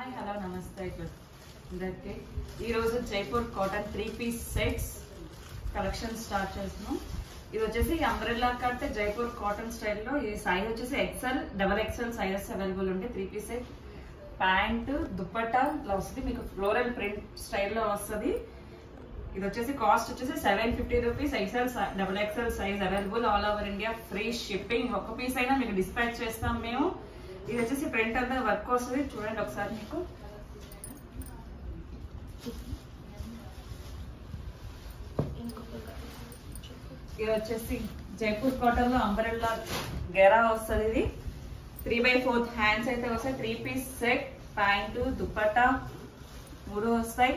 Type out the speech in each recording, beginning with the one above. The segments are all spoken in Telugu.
హాయ్ హలో నమస్తే అందరికి ఈరోజు Jaipur cotton three piece sets collection start చేస్తున్నాం ఇది వచ్చేసి అంబ్రెల్లా కట్ జైపూర్ కాటన్ స్టైల్లో ఈ సైజ్ వచ్చేసి XL double XL sizes available ఉంటాయి three piece set pant dupatta ఇట్లా వస్తుంది మీకు ఫ్లోరల్ ప్రింట్ స్టైల్లో వస్తుంది ఇది వచ్చేసి కాస్ట్ వచ్చేసి seven fifty rupees XL double XL size available all over India free shipping ఒక పీస్ అయినా మీకు డిస్పాచ్ చేస్తాం మేము ఇది వచ్చేసి ప్రింట్ అంతా వర్క్ వస్తుంది చూడండి ఒకసారి మీకు ఇది వచ్చేసి జైపూర్ కాటన్ లో అంబరెల్లా గెరా వస్తుంది ఇది త్రీ బై ఫోర్త్ హ్యాండ్స్ అయితే వస్తాయి three piece set pant dupatta మూడు వస్తాయి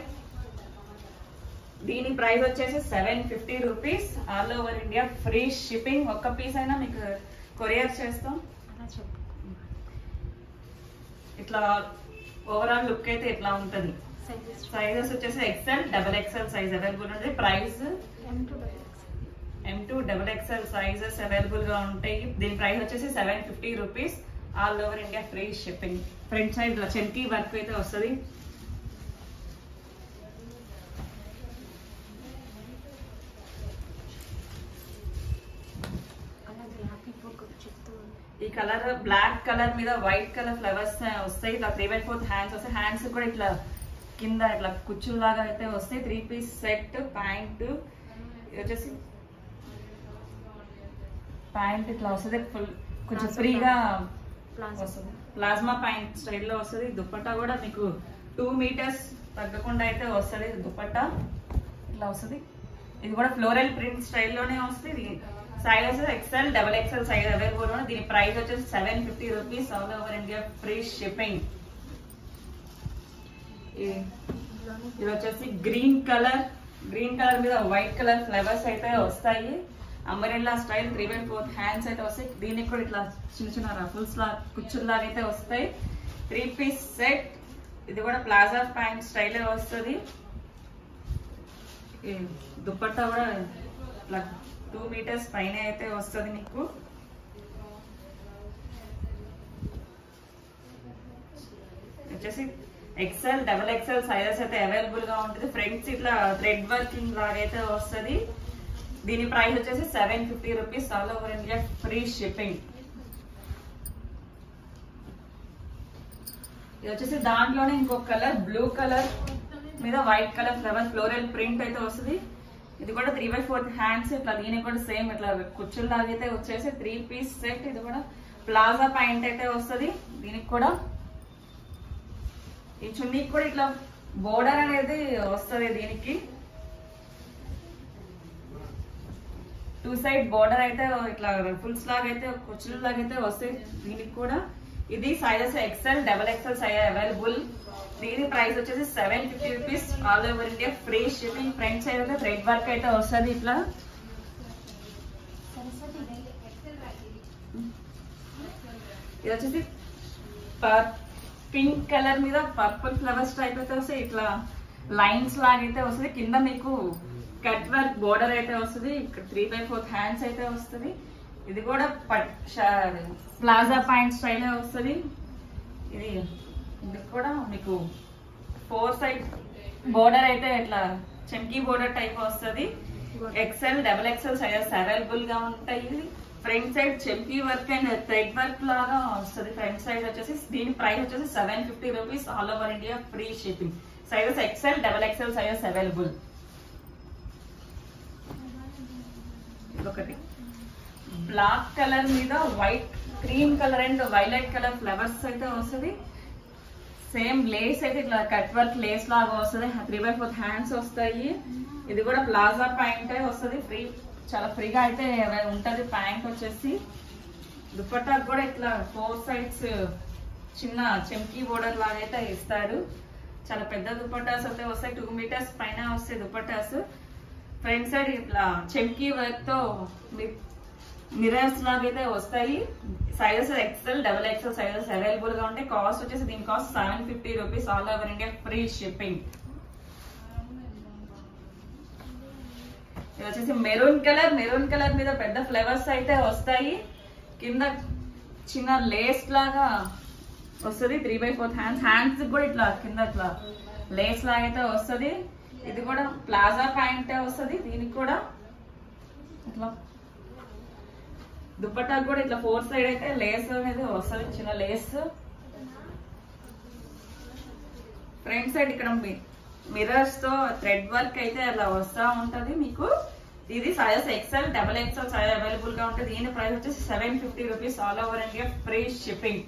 దీని ప్రైస్ వచ్చేసి seven fifty rupees all over India free shipping ఒక్క పీస్ అయినా మీకు కొరియర్ చేస్తాం ఇట్లా ఓవరాల్ లుక్ అయితే ఇట్లా ఉంటది సైజెస్ వచ్చేసి XL double XL size available ఉంది price M two double XL sizes available గా ఉంటాయి దీని ప్రైస్ వచ్చేసి seven fifty rupees all over India free shipping front side ఇట్లా చెంకీ వర్క్ అయితే వస్తుంది ఈ కలర్ బ్లాక్ కలర్ మీద వైట్ కలర్ ఫ్లవర్స్ వస్తాయి ఇట్లా త్రీ బై ఫోర్త్ హ్యాండ్స్ వస్తాయి హ్యాండ్స్ కూడా ఇట్లా కింద ఇట్లా కుచ్చులాగా అయితే వస్తాయి త్రీ పీస్ సెట్ ప్యాంట్ ఇది వచ్చేసి ప్యాంట్ ఇట్లా వస్తుంది ఫుల్ కొంచెం ఫ్రీగా వస్తుంది ప్లాస్మా ప్యాంట్ స్టైల్లో వస్తుంది దుప్పట్టా కూడా మీకు టూ మీటర్స్ తగ్గకుండా అయితే వస్తుంది దుప్పట్టా ఇట్లా వస్తుంది ఇది కూడా ఫ్లోరల్ ప్రింట్ స్టైల్లోనే వస్తుంది ఇది సైజ్ వచ్చేసి XL double XL size available ఉంది దీని ప్రైస్ వచ్చేసి seven fifty rupees all over India free shipping ఇది వచ్చేసి గ్రీన్ కలర్ గ్రీన్ కలర్ మీద వైట్ కలర్ ఫ్లవర్స్ అయితే వస్తాయి umbrella style three by fourth hands అయితే వస్తాయి దీనికి కూడా ఇట్లా చిన్న చిన్న రఫుల్స్ లా కుచ్చుల్లాగా అయితే వస్తాయి త్రీ పీస్ సెట్ ఇది కూడా ప్లాజా ప్యాంట్ స్టైల్ వస్తుంది ఈ దుప్పట్టా కూడా ఇట్లా టూ మీటర్స్ పైన అయితే వస్తుంది మీకు వచ్చేసి ఎక్సెల్ డబల్ ఎక్సెల్ సైజెస్ అయితే అవైలబుల్ గా ఉంటుంది ఫ్రంట్స్ ఇట్లా థ్రెడ్ వర్కింగ్ లాగా అయితే వస్తుంది దీని ప్రైస్ వచ్చేసి seven fifty rupees all over India free shipping ఇది వచ్చేసి దాంట్లోనే ఇంకొక కలర్ బ్లూ కలర్ మీద white colour flower floral print అయితే వస్తుంది ఇది కూడా త్రీ బై ఫోర్త్ హ్యాండ్స్ ఇట్లా దీనికి కూడా సేమ్ ఇట్లా కుచ్చులు అయితే వచ్చేసి త్రీ పీస్ సెట్ ఇది కూడా ప్లాజా పాయింట్ అయితే వస్తుంది దీనికి కూడా ఈ చున్నీకి కూడా ఇట్లా బోర్డర్ అనేది వస్తుంది దీనికి టూ సైడ్ బోర్డర్ అయితే ఇట్లా ఫుల్స్ లాగా అయితే కుచ్చులు లాగా అయితే వస్తాయి దీనికి కూడా ఇది sizes XL double XL size available దీని ప్రైస్ వచ్చేసి seven fifty rupees all over India free shipping front side అయితే థ్రెడ్ వర్క్ అయితే వస్తుంది ఇట్లా ఇది వచ్చేసి పింక్ కలర్ మీద పర్పుల్ ఫ్లవర్స్ టైప్ అయితే వస్తాయి ఇట్లా లైన్స్ లాగైతే వస్తుంది కింద మీకు కట్ వర్క్ బోర్డర్ అయితే వస్తుంది ఇక్కడ త్రీ బై ఫోర్త్ హ్యాండ్స్ అయితే వస్తుంది ఇది కూడా ప్లాజా పాయింట్ స్టైల్ వస్తుంది ఇది ఇది కూడా మీకు ఫోర్ సైడ్ బోర్డర్ అయితే ఇట్లా చెంకీ బోర్డర్ టైప్ వస్తుంది XL double XL sizes available గా ఉంటాయి ఫ్రంట్ సైడ్ చెంకీ వర్క్ అండ్ థ్రెడ్ వర్క్ లాగా వస్తుంది ఫ్రంట్ సైడ్ వచ్చేసి దీని ప్రైస్ వచ్చేసి seven fifty rupees all over India free shipping sizes XL double XL sizes available ఒకటి బ్లాక్ కలర్ మీద white cream colour and violet colour flowers అయితే వస్తుంది సేమ్ లేస్ అయితే ఇట్లా కట్ వర్క్ లేస్ లాగా వస్తుంది త్రీ బై ఫోర్త్ హ్యాండ్స్ వస్తాయి ఇది కూడా ప్లాజా ప్యాంట్ వస్తుంది ఫ్రీ చాలా ఫ్రీగా అయితే ఉంటది ప్యాంట్ వచ్చేసి దుప్పట్టాకు కూడా ఇట్లా ఫోర్ సైడ్స్ చిన్న చెంకీ బోర్డర్ లాగా అయితే ఇస్తాడు చాలా పెద్ద దుప్పట్టాస్ అయితే వస్తాయి టూ మీటర్స్ పైన వస్తాయి దుప్పట్టాస్ ఫ్రంట్ సైడ్ ఇట్లా చెంకీ వర్క్ తో మిరర్స్ లాగా అయితే వస్తాయి sizes XL double XL sizes available గా ఉంటాయి కాస్ట్ వచ్చేసి దీని cost seven fifty rupees all over India free shipping ఇది వచ్చేసి మెరూన్ కలర్ మెరూన్ కలర్ మీద పెద్ద ఫ్లవర్స్ అయితే వస్తాయి కింద చిన్న లేస్ లాగా వస్తుంది three by fourth hands hands కూడా ఇట్లా కింద ఇట్లా లేస్ లాగైతే వస్తుంది ఇది కూడా ప్లాజా ప్యాంట్ వస్తుంది దీనికి కూడా ఇట్లా దుప్పటాకు కూడా ఇట్లా ఫోర్ సైడ్ అయితే లేస్ అనేది వస్తుంది చిన్న లేస్ ఫ్రంట్ సైడ్ ఇక్కడ మిర్రర్స్ తో థ్రెడ్ వర్క్ అయితే అలా వస్తా ఉంటది మీకు ఇది size XL double XL size available గా ఉంటుంది దీని ప్రైస్ వచ్చేసి seven fifty rupees all over India free shipping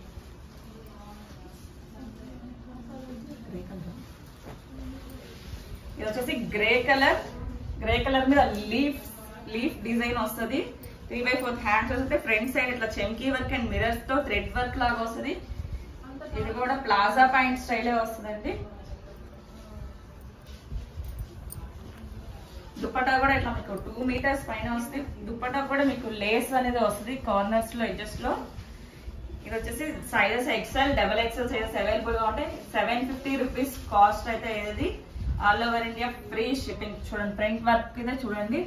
ఇది వచ్చేసి గ్రే కలర్ గ్రే కలర్ మీద లీఫ్ లీఫ్ డిజైన్ వస్తుంది త్రీ బై ఫోర్త్ హ్యాండ్స్ వస్తే ఫ్రంట్ సైడ్ ఇట్లా చెంకీ వర్క్ అండ్ మిరర్స్ తో థ్రెడ్ వర్క్ లాగా వస్తుంది ఇది కూడా ప్లాజా పాయింట్ స్టైలే వస్తుందండి దుప్పటా కూడా ఇట్లా మీకు టూ మీటర్స్ పైన వస్తుంది దుప్పటా కూడా మీకు లేస్ అనేది వస్తుంది కార్నర్స్ లో ఎడ్జెస్ లో ఇది వచ్చేసి sizes XL double XL sizes available గా ఉంటాయి సెవెన్ ఫిఫ్టీ రూపీస్ కాస్ట్ అయితే ఇది all over India free shipping చూడండి ఫ్రంట్ వర్క్ కింద చూడండి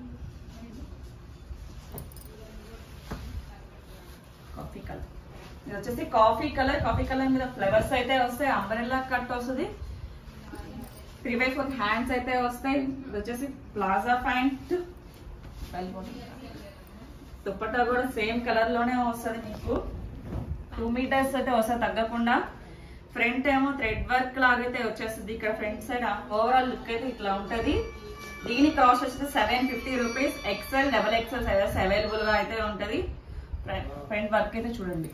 కాఫీ కలర్ ఇది వచ్చేసి కాఫీ కలర్ కాఫీ కలర్ మీద ఫ్లవర్స్ అయితే వస్తాయి అంబ్రెల్లా కట్ వస్తుంది త్రీ బై ఫోర్ హ్యాండ్స్ అయితే వస్తాయి ఇది వచ్చేసి ప్లాజా ప్యాంట్ దుప్పట్టా కూడా సేమ్ కలర్ లోనే వస్తుంది మీకు టూ మీటర్స్ అయితే వస్తుంది తగ్గకుండా ఫ్రంట్ ఏమో థ్రెడ్ వర్క్ లాగైతే వచ్చేస్తుంది ఇక్కడ ఫ్రంట్ సైడ్ ఓవరాల్ లుక్ అయితే ఇట్లా ఉంటది దీని కాస్ట్ వచ్చేసి seven fifty rupees XL double XL sizes available గా అయితే ఉంటది ఫ్రంట్ వర్క్ అయితే చూడండి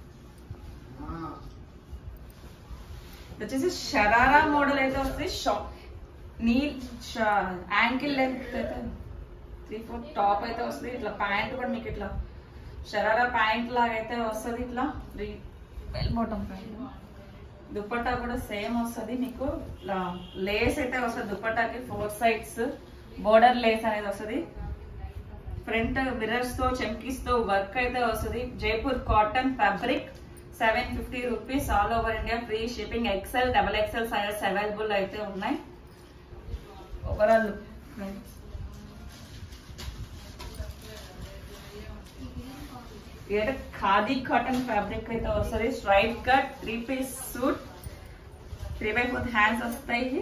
ఇది వచ్చేసి షరారా మోడల్ అయితే వస్తుంది షాప్ నీ యాంకిల్ లెంత్ అయితే త్రీ ఫోర్ టాప్ అయితే వస్తుంది ఇట్లా ప్యాంట్ కూడా మీకు ఇట్లా షరారా ప్యాంట్ లాగా అయితే వస్తుంది ఇట్లా three well bottom pant dupatta కూడా సేమ్ వస్తుంది మీకు ఇట్లా లేస్ అయితే వస్తుంది దుప్పట్టాకి ఫోర్ సైడ్స్ బోర్డర్ లేస్ అనేది వస్తుంది ఫ్రంట్ మిర్రర్స్ తో చెంకీస్ తో వర్క్ అయితే వస్తుంది Jaipur cotton fabric seven fifty rupees all over India free shipping XL double XL sizes available అయితే ఉన్నాయి ఓవరాల్ ఇది ఖాదీ కాటన్ ఫ్యాబ్రిక్ అయితే వస్తుంది straight cut three piece suit three by fourth hands వస్తాయి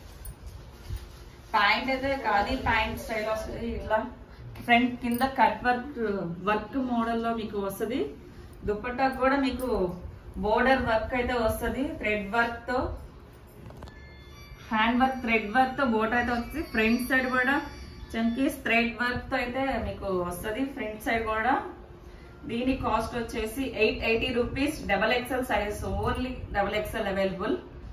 ప్యాంట్ అయితే ఖాదీ ప్యాంట్ స్టైల్ వస్తుంది ఇట్లా ఫ్రంట్ కింద కట్ వర్క్ వర్క్ మోడల్లో మీకు వస్తుంది దుపట్టా కూడా మీకు బోర్డర్ వర్క్ అయితే వస్తుంది థ్రెడ్ వర్క్ తో హ్యాండ్ వర్క్ థ్రెడ్ వర్క్ తో బోర్డర్ అయితే వస్తుంది ఫ్రంట్ సైడ్ కూడా చంకీస్ థ్రెడ్ వర్క్ తో అయితే మీకు వస్తుంది ఫ్రంట్ సైడ్ కూడా దీని కాస్ట్ వచ్చేసి eight eighty rupees double XL size only double XL available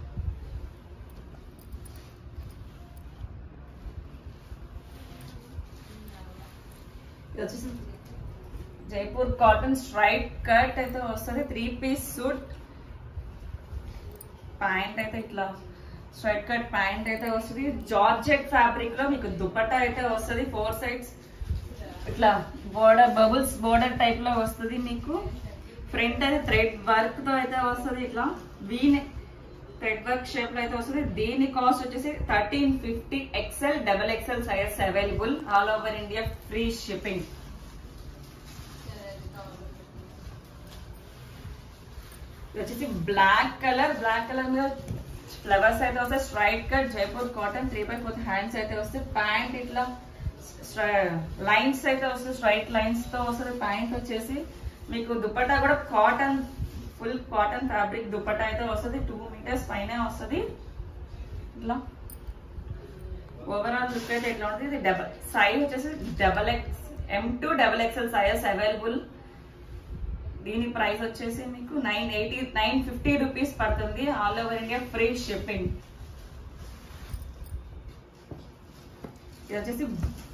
ఇది వచ్చేసి జైపూర్ కాటన్ స్ట్రైట్ కట్ అయితే వస్తుంది త్రీ పీస్ సూట్ ప్యాంట్ అయితే ఇట్లా స్ట్రైట్ కట్ ప్యాంట్ అయితే వస్తుంది జార్జెట్ ఫ్యాబ్రిక్ లో మీకు దుపట్టా అయితే వస్తుంది ఫోర్ సైడ్స్ ఇట్లా బోర్డర్ బబుల్స్ బోర్డర్ టైప్ లో వస్తుంది మీకు ఫ్రంట్ అయితే థ్రెడ్ వర్క్ తో అయితే వస్తుంది ఇట్లా వీన్ థ్రెడ్ వర్క్ షేప్ లో అయితే వస్తుంది దీని కాస్ట్ వచ్చేసి thirteen fifty XL double XL sizes available all over India free shipping ఇది వచ్చేసి బ్లాక్ కలర్ బ్లాక్ కలర్ మీద ఫ్లవర్స్ అయితే వస్తాయి straight cut Jaipur cotton three by fourth hands అయితే వస్తాయి ప్యాంట్ ఇట్లా లైన్స్ అయితే వస్తాయి స్ట్రైట్ లైన్స్ తో వస్తుంది ప్యాంట్ వచ్చేసి మీకు దుపట్టా కూడా cotton full cotton fabric dupatta అయితే వస్తుంది టూ మీటర్స్ పైన వస్తుంది ఇట్లా ఓవరాల్ లుక్ అయితే ఎట్లా ఉంటుంది ఇది డబల్ సైజ్ వచ్చేసి double X M two double XL sizes available దీని ప్రైస్ వచ్చేసి మీకు nine eighty nine fifty rupees పడుతుంది all over India free shipping ఇది వచ్చేసి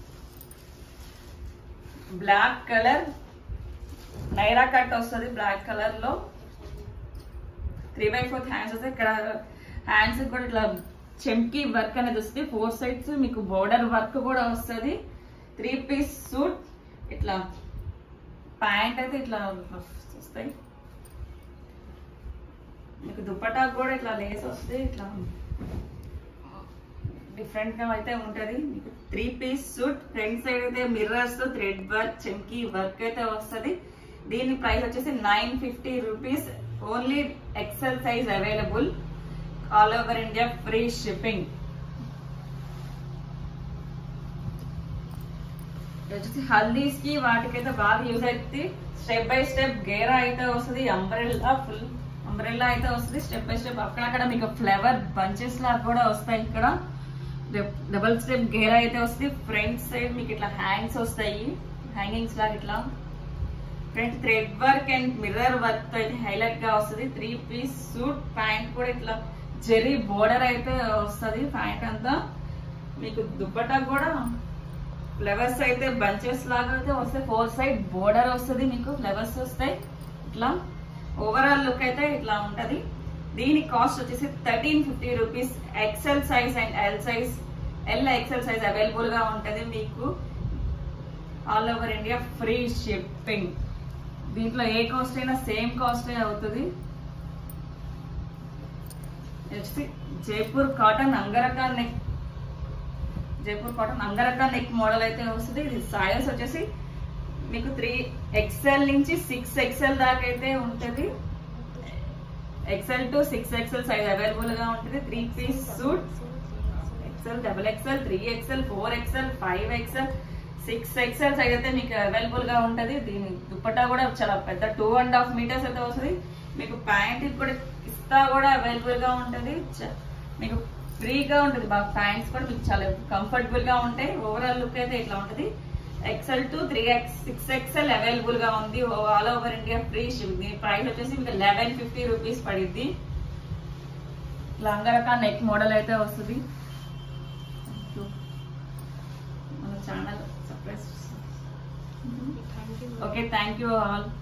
బ్లాక్ కలర్ నైరా కట్ వస్తుంది బ్లాక్ కలర్ లో త్రీ బై ఫోర్త్ హ్యాండ్స్ వస్తాయి ఇక్కడ హ్యాండ్స్ కూడా ఇట్లా చెంకీ వర్క్ అనేది వస్తుంది ఫోర్ సైడ్స్ మీకు బోర్డర్ వర్క్ కూడా వస్తుంది త్రీ పీస్ సూట్ ఇట్లా ప్యాంట్ అయితే ఇట్లా వస్తాయి మీకు దుపట్టా కూడా ఇట్లా లేస్ వస్తుంది ఇట్లా డిఫరెంట్ గా అయితే ఉంటది మీకు three piece suit front side అయితే మిర్రర్స్ తో థ్రెడ్ వర్క్ చెంకీ వర్క్ అయితే వస్తుంది దీని ప్రైస్ వచ్చేసి nine fifty rupees only XL size available all over India free shipping వచ్చేసి హల్దీస్ కి వాటికైతే బాగా యూజ్ అవుతుంది స్టెప్ బై స్టెప్ గేరా అయితే వస్తుంది అంబ్రెల్లా ఫుల్ అంబ్రెల్లా అయితే వస్తుంది స్టెప్ బై స్టెప్ అక్కడక్కడ మీకు ఫ్లవర్ బంచెస్ లాగా కూడా వస్తాయి ఇక్కడ డబల్ స్టెప్ గేరా అయితే వస్తుంది ఫ్రంట్ సైడ్ మీకు ఇట్లా హ్యాంగ్స్ వస్తాయి హ్యాంగింగ్స్ లాగా ఇట్లా front thread work and mirror work తో అయితే హైలైట్ గా వస్తుంది త్రీ పీస్ సూట్ ప్యాంట్ కూడా ఇట్లా జెరీ బోర్డర్ అయితే వస్తుంది ప్యాంట్ అంతా మీకు దుప్పటా కూడా ఫ్లవర్స్ అయితే బంచెస్ లాగా అయితే వస్తాయి ఫోర్ సైడ్ బోర్డర్ వస్తుంది మీకు ఫ్లవర్స్ వస్తాయి ఇట్లా ఓవరాల్ లుక్ అయితే ఇట్లా ఉంటది దీని కాస్ట్ వచ్చేసి thirteen fifty rupees XL size and L size L XL size available గా ఉంటది మీకు all over India free shipping దీంట్లో ఏ కాస్ట్ అయినా సేమ్ కాస్ట్ అవుతుంది next Jaipur cotton angrakha neck Jaipur cotton angrakha neck model అయితే వస్తుంది ఇది సైజ్ వచ్చేసి మీకు త్రీ ఎక్స్ఎల్ నుంచి సిక్స్ ఎక్స్ఎల్ దాకా అయితే ఉంటుంది XL to six XL size available గా ఉంటుంది three piece suit XL double XL three XL four XL five XL six XL size అయితే మీకు అవైలబుల్ గా ఉంటది దీని దుప్పట్టా కూడా చాలా పెద్ద టూ అండ్ హాఫ్ మీటర్స్ అయితే వస్తుంది మీకు ప్యాంట్ కూడా ఇస్తా కూడా అవైలబుల్ గా ఉంటది చ- మీకు ఫ్రీగా ఉంటుంది బాగా ప్యాంట్స్ కూడా మీకు చాలా కంఫర్టబుల్ గా ఉంటాయి ఓవరాల్ లుక్ అయితే ఇట్లా ఉంటది XL to three X six XL available గా ఉంది all over India free ship దీని ప్రైస్ వచ్చేసి మీకు లెవెన్ ఫిఫ్టీ రూపీస్ పడిద్ది లంగరకా నెక్ మోడల్ అయితే వస్తుంది మన channel surprise okay thank you all